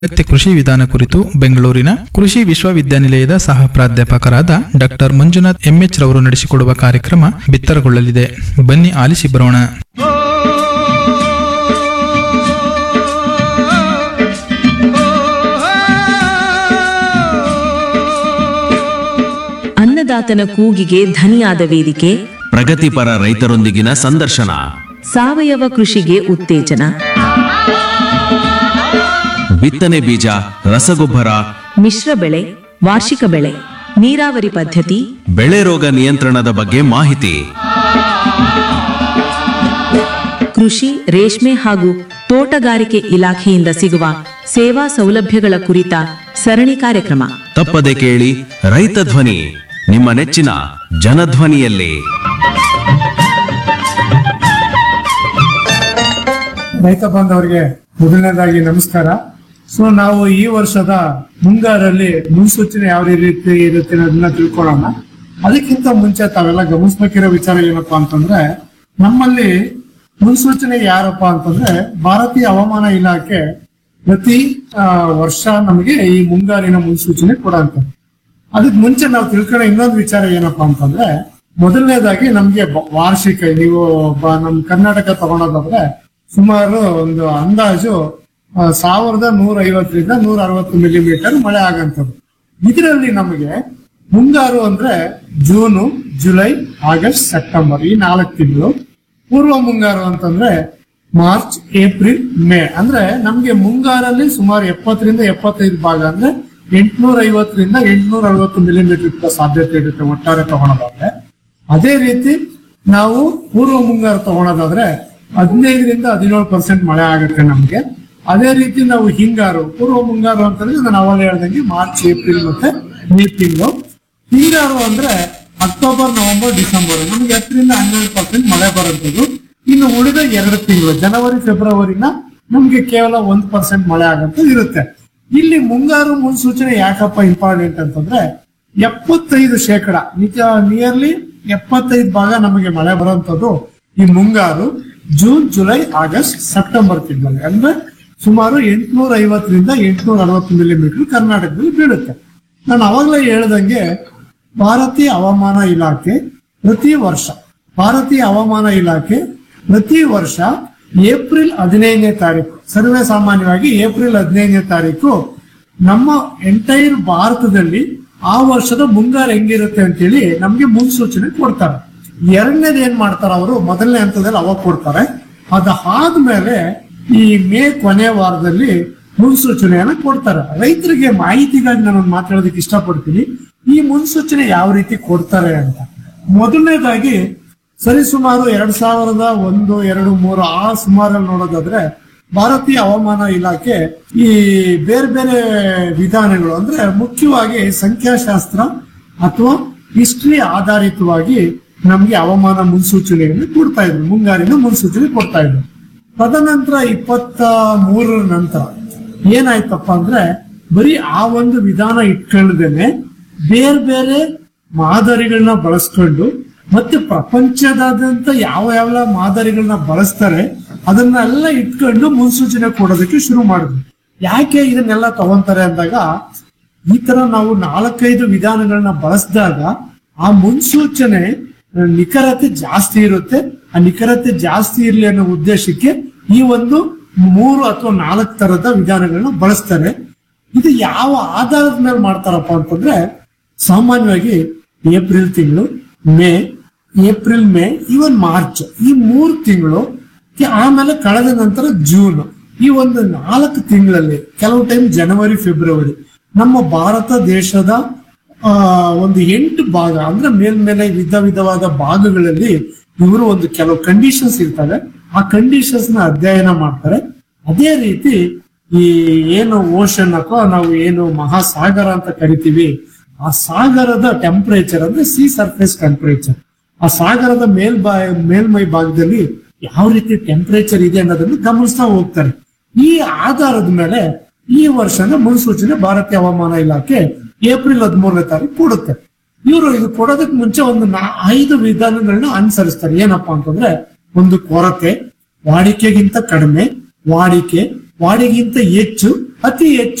ಅಗತ್ಯ ಕೃಷಿ ವಿಧಾನ ಕುರಿತು ಬೆಂಗಳೂರಿನ ಕೃಷಿ ವಿಶ್ವವಿದ್ಯಾನಿಲಯದ ಸಹ ಪ್ರಾಧ್ಯಾಪಕರಾದ ಡಾಕ್ಟರ್ ಮಂಜುನಾಥ್ ಎಂಎಚ್ ರವರು ನಡೆಸಿಕೊಡುವ ಕಾರ್ಯಕ್ರಮ ಬಿತ್ತರಗೊಳ್ಳಲಿದೆ ಬನ್ನಿ ಆಲಿಸಿ ಬರೋಣ ಅನ್ನದಾತನ ಕೂಗಿಗೆ ಧನಿಯಾದ ವೇದಿಕೆ ಪ್ರಗತಿಪರ ರೈತರೊಂದಿಗಿನ ಸಂದರ್ಶನ ಸಾವಯವ ಕೃಷಿಗೆ ಉತ್ತೇಜನ ಬಿತ್ತನೆ ಬೀಜ ರಸಗೊಬ್ಬರ ಮಿಶ್ರ ಬೆಳೆ ವಾರ್ಷಿಕ ಬೆಳೆ ನೀರಾವರಿ ಪದ್ಧತಿ ಬೆಳೆ ರೋಗ ನಿಯಂತ್ರಣದ ಬಗ್ಗೆ ಮಾಹಿತಿ ಕೃಷಿ ರೇಷ್ಮೆ ಹಾಗೂ ತೋಟಗಾರಿಕೆ ಇಲಾಖೆಯಿಂದ ಸಿಗುವ ಸೇವಾ ಸೌಲಭ್ಯಗಳ ಕುರಿತ ಸರಣಿ ಕಾರ್ಯಕ್ರಮ ತಪ್ಪದೆ ಕೇಳಿ ರೈತ ಧ್ವನಿ ನಿಮ್ಮ ನೆಚ್ಚಿನ ಜನಧ್ವನಿಯಲ್ಲಿ ರೈತ ಬಾಂಧವರಿಗೆ ಮೊದಲನೇದಾಗಿ ನಮಸ್ಕಾರ ಸೊ ನಾವು ಈ ವರ್ಷದ ಮುಂಗಾರಲ್ಲಿ ಮುನ್ಸೂಚನೆ ಯಾವ ರೀತಿ ಇರುತ್ತೆ ಅನ್ನೋದನ್ನ ತಿಳ್ಕೊಳ್ಳೋಣ ಅದಕ್ಕಿಂತ ಮುಂಚೆ ತಾವೆಲ್ಲ ಗಮನಿಸ್ಬೇಕಿರೋ ವಿಚಾರ ಏನಪ್ಪಾ ಅಂತಂದ್ರೆ ನಮ್ಮಲ್ಲಿ ಮುನ್ಸೂಚನೆ ಯಾರಪ್ಪ ಅಂತಂದ್ರೆ ಭಾರತೀಯ ಹವಾಮಾನ ಇಲಾಖೆ ಪ್ರತಿ ಆ, ವರ್ಷ ನಮಗೆ ಈ ಮುಂಗಾರಿನ ಮುನ್ಸೂಚನೆ ಕೊಡಂತ ಅದಕ್ ಮುಂಚೆ ನಾವು ತಿಳ್ಕೊಳ್ಳೋ ಇನ್ನೊಂದು ವಿಚಾರ ಏನಪ್ಪಾ ಅಂತಂದ್ರೆ ಮೊದಲನೇದಾಗಿ ನಮ್ಗೆ ಬ- ವಾರ್ಷಿಕ ನೀವು ಬ- ನಮ್ ಕರ್ನಾಟಕ ತಗೊಳೋದಾದ್ರೆ ಸುಮಾರು ಒಂದು ಅಂದಾಜು ಆ, ಸಾವಿರದ ನೂರ ಐವತ್ತರಿಂದ ನೂರ ಅರವತ್ತು ಮಿಲಿಮೀಟರ್ ಮಳೆ ಆಗಂತದ್ದು ಇದರಲ್ಲಿ ನಮಗೆ ಮುಂಗಾರು ಅಂದ್ರೆ ಜೂನು ಜುಲೈ ಆಗಸ್ಟ್ ಸೆಪ್ಟೆಂಬರ್ ಈ ನಾಲ್ಕು ತಿಂಗಳು ಪೂರ್ವ ಮುಂಗಾರು ಅಂತಂದ್ರೆ ಮಾರ್ಚ್ ಏಪ್ರಿಲ್ ಮೇ ಅಂದ್ರೆ ನಮ್ಗೆ ಮುಂಗಾರಲ್ಲಿ ಸುಮಾರು ಎಪ್ಪತ್ತರಿಂದ ಎಪ್ಪತ್ತೈದು ಭಾಗ ಅಂದ್ರೆ ಎಂಟ್ನೂರ ಐವತ್ತರಿಂದ ಎಂಟ್ನೂರ ಅರವತ್ತು ಮಿಲಿಮೀಟರ್ ಸಾಧ್ಯತೆ ಇರುತ್ತೆ ಒಟ್ಟಾರೆ ತಗೊಳೋದಾದ್ರೆ ಅದೇ ರೀತಿ ನಾವು ಪೂರ್ವ ಮುಂಗಾರು ತಗೊಳೋದಾದ್ರೆ ಹದಿನೈದರಿಂದ ಹದಿನೇಳು ಪರ್ಸೆಂಟ್ ಮಳೆ ಆಗುತ್ತೆ ನಮ್ಗೆ ಅದೇ ರೀತಿ ನಾವು ಹಿಂಗಾರು ಪೂರ್ವ ಮುಂಗಾರು ಅಂತಂದ್ರೆ ನಾನು ಅವಾಗ ಹೇಳ್ದಂಗೆ ಮಾರ್ಚ್ ಏಪ್ರಿಲ್ ಮತ್ತೆ ಮೇ ತಿಂಗಳು ಹಿಂಗಾರು ಅಂದ್ರೆ ಅಕ್ಟೋಬರ್ ನವೆಂಬರ್ ಡಿಸೆಂಬರ್ ನಮ್ಗೆ ಹತ್ತರಿಂದ ಹನ್ನೆರಡು ಪರ್ಸೆಂಟ್ ಮಳೆ ಬರುವಂತದ್ದು ಇನ್ನು ಉಳಿದ ಎರಡು ತಿಂಗಳು ಜನವರಿ ಫೆಬ್ರವರಿನ ನಮ್ಗೆ ಕೇವಲ ಒಂದ್ ಪರ್ಸೆಂಟ್ ಮಳೆ ಆಗಂತ ಇರುತ್ತೆ ಇಲ್ಲಿ ಮುಂಗಾರು ಮುನ್ಸೂಚನೆ ಯಾಕಪ್ಪ ಇಂಪಾರ್ಟೆಂಟ್ ಅಂತಂದ್ರೆ ಎಪ್ಪತ್ತೈದು ಶೇಕಡ ನಿಜ ನಿಯರ್ಲಿ ಎಪ್ಪತ್ತೈದು ಭಾಗ ನಮಗೆ ಮಳೆ ಬರುವಂತದ್ದು ಈ ಮುಂಗಾರು ಜೂನ್ ಜುಲೈ ಆಗಸ್ಟ್ ಸೆಪ್ಟೆಂಬರ್ ತಿಂಗಳಲ್ಲಿ ಅಂದ್ರೆ ಸುಮಾರು ಎಂಟ್ನೂರ ಐವತ್ತರಿಂದ ಎಂಟ್ನೂರ ಅರವತ್ತು ಮಿಲಿಮೀಟರ್ ಕರ್ನಾಟಕದಲ್ಲಿ ಬೀಳುತ್ತೆ ನಾನು ಅವಾಗಲೇ ಹೇಳ್ದಂಗೆ ಭಾರತೀಯ ಹವಾಮಾನ ಇಲಾಖೆ ಪ್ರತಿ ವರ್ಷ ಭಾರತೀಯ ಹವಾಮಾನ ಇಲಾಖೆ ಪ್ರತಿ ವರ್ಷ ಏಪ್ರಿಲ್ ಹದಿನೈದನೇ ತಾರೀಕು ಸರ್ವೇ ಸಾಮಾನ್ಯವಾಗಿ ಏಪ್ರಿಲ್ ಹದಿನೈದನೇ ತಾರೀಕು ನಮ್ಮ ಎಂಟೈರ್ ಭಾರತದಲ್ಲಿ ಆ ವರ್ಷದ ಮುಂಗಾರು ಹೆಂಗಿರುತ್ತೆ ಅಂತೇಳಿ ನಮ್ಗೆ ಮುನ್ಸೂಚನೆ ಕೊಡ್ತಾರೆ ಎರಡನೇದು ಏನ್ ಮಾಡ್ತಾರೆ ಅವರು ಮೊದಲನೇ ಹಂತದಲ್ಲಿ ಅವಾಗ ಕೊಡ್ತಾರೆ ಅದಾದ್ಮೇಲೆ ಈ ಮೇ ಕೊನೆ ವಾರದಲ್ಲಿ ಮುನ್ಸೂಚನೆಯನ್ನ ಕೊಡ್ತಾರೆ ರೈತರಿಗೆ ಮಾಹಿತಿಗಾಗಿ ನಾನು ಮಾತಾಡೋದಕ್ಕೆ ಇಷ್ಟಪಡ್ತೀನಿ ಈ ಮುನ್ಸೂಚನೆ ಯಾವ ರೀತಿ ಕೊಡ್ತಾರೆ ಅಂತ ಮೊದಲನೇದಾಗಿ ಸರಿಸುಮಾರು ಎರಡ್ ಸಾವಿರದ ಒಂದು ಎರಡು ಮೂರು ಆ ಸುಮಾರಲ್ಲಿ ನೋಡೋದಾದ್ರೆ ಭಾರತೀಯ ಹವಾಮಾನ ಇಲಾಖೆ ಈ ಬೇರೆ ಬೇರೆ ವಿಧಾನಗಳು ಅಂದ್ರೆ ಮುಖ್ಯವಾಗಿ ಸಂಖ್ಯಾಶಾಸ್ತ್ರ ಅಥವಾ ಹಿಸ್ಟ್ರಿ ಆಧಾರಿತವಾಗಿ ನಮ್ಗೆ ಹವಾಮಾನ ಮುನ್ಸೂಚನೆಯನ್ನು ಕೊಡ್ತಾ ಇದ್ರು ಮುಂಗಾರಿನ ಮುನ್ಸೂಚನೆ ಕೊಡ್ತಾ ಇದ್ರು ತದನಂತರ ಇಪ್ಪತ್ತ ಮೂರರ ನಂತರ ಏನಾಯ್ತಪ್ಪ ಅಂದ್ರೆ ಬರೀ ಆ ಒಂದು ವಿಧಾನ ಇಟ್ಕೊಂಡ್ದೇನೆ ಬೇರೆ ಬೇರೆ ಮಾದರಿಗಳನ್ನ ಬಳಸ್ಕೊಂಡು ಮತ್ತೆ ಪ್ರಪಂಚದಾದ್ಯಂತ ಯಾವ ಯಾವ ಮಾದರಿಗಳನ್ನ ಬಳಸ್ತಾರೆ ಅದನ್ನೆಲ್ಲ ಇಟ್ಕೊಂಡು ಮುನ್ಸೂಚನೆ ಕೊಡೋದಕ್ಕೆ ಶುರು ಮಾಡಿದ್ವಿ ಯಾಕೆ ಇದನ್ನೆಲ್ಲ ತಗೊಂತಾರೆ ಅಂದಾಗ ಈ ತರ ನಾವು ನಾಲ್ಕೈದು ವಿಧಾನಗಳನ್ನ ಬಳಸಿದಾಗ ಆ ಮುನ್ಸೂಚನೆ ಆ, ನಿಖರತೆ ಜಾಸ್ತಿ ಇರುತ್ತೆ ಆ ನಿಖರತೆ ಜಾಸ್ತಿ ಇರಲಿ ಅನ್ನೋ ಉದ್ದೇಶಕ್ಕೆ ಈ ಒಂದು ಮೂರು ಅಥವಾ ನಾಲ್ಕು ತರದ ವಿಧಾನಗಳನ್ನ ಬಳಸ್ತಾರೆ ಇದು ಯಾವ ಆಧಾರದ ಮೇಲೆ ಮಾಡ್ತಾರಪ್ಪ ಅಂತಂದ್ರೆ ಸಾಮಾನ್ಯವಾಗಿ ಏಪ್ರಿಲ್ ತಿಂಗಳು May April May even March ಈ ಮೂರು ತಿಂಗಳು ಆಮೇಲೆ ಕಳೆದ ನಂತರ ಜೂನ್ ಈ ಒಂದು ನಾಲ್ಕು ತಿಂಗಳಲ್ಲಿ ಕೆಲವು ಟೈಮ್ ಜನವರಿ ಫೆಬ್ರವರಿ ನಮ್ಮ ಭಾರತ ದೇಶದ ಆ ಒಂದು ಎಂಟು ಭಾಗ ಅಂದ್ರೆ ಮೇಲ್ಮೇಲೆ ವಿಧ ವಿಧವಾದ ಭಾಗಗಳಲ್ಲಿ ಇವರು ಒಂದು ಕೆಲವು ಕಂಡೀಷನ್ಸ್ ಇರ್ತವೆ ಆ ಕಂಡೀಷನ್ಸ್ ನ ಅಧ್ಯಯನ ಮಾಡ್ತಾರೆ ಅದೇ ರೀತಿ ಈ ಏನು ಓಷನ್ ಅಥವಾ ನಾವು ಏನು ಮಹಾಸಾಗರ ಅಂತ ಕರಿತೀವಿ ಆ ಸಾಗರದ ಟೆಂಪರೇಚರ್ ಅಂದ್ರೆ ಸಿ ಸರ್ಫೇಸ್ ಟೆಂಪರೇಚರ್ ಆ ಸಾಗರದ ಮೇಲ್ಬಾ ಮೇಲ್ಮೈ ಭಾಗದಲ್ಲಿ ಯಾವ ರೀತಿ ಟೆಂಪರೇಚರ್ ಇದೆ ಅನ್ನೋದನ್ನು ಗಮನಿಸ್ತಾ ಹೋಗ್ತಾರೆ ಈ ಆಧಾರದ ಮೇಲೆ ಈ ವರ್ಷದ ಮುನ್ಸೂಚನೆ ಭಾರತೀಯ ಹವಾಮಾನ ಇಲಾಖೆ ಏಪ್ರಿಲ್ ಹದಿಮೂರನೇ ತಾರೀಕು ಕೊಡುತ್ತೆ ಇವರು ಇದು ಕೊಡೋದಕ್ಕೆ ಮುಂಚೆ ಒಂದು ನಾ- ಐದು ವಿಧಾನಗಳನ್ನ ಅನುಸರಿಸ್ತಾರೆ ಏನಪ್ಪಾ ಅಂತಂದ್ರೆ ಒಂದು ಕೊರತೆ ವಾಡಿಕೆಗಿಂತ ಕಡಿಮೆ ವಾಡಿಕೆ ವಾಡಿಕೆಗಿಂತ ಹೆಚ್ಚು ಅತಿ ಹೆಚ್ಚು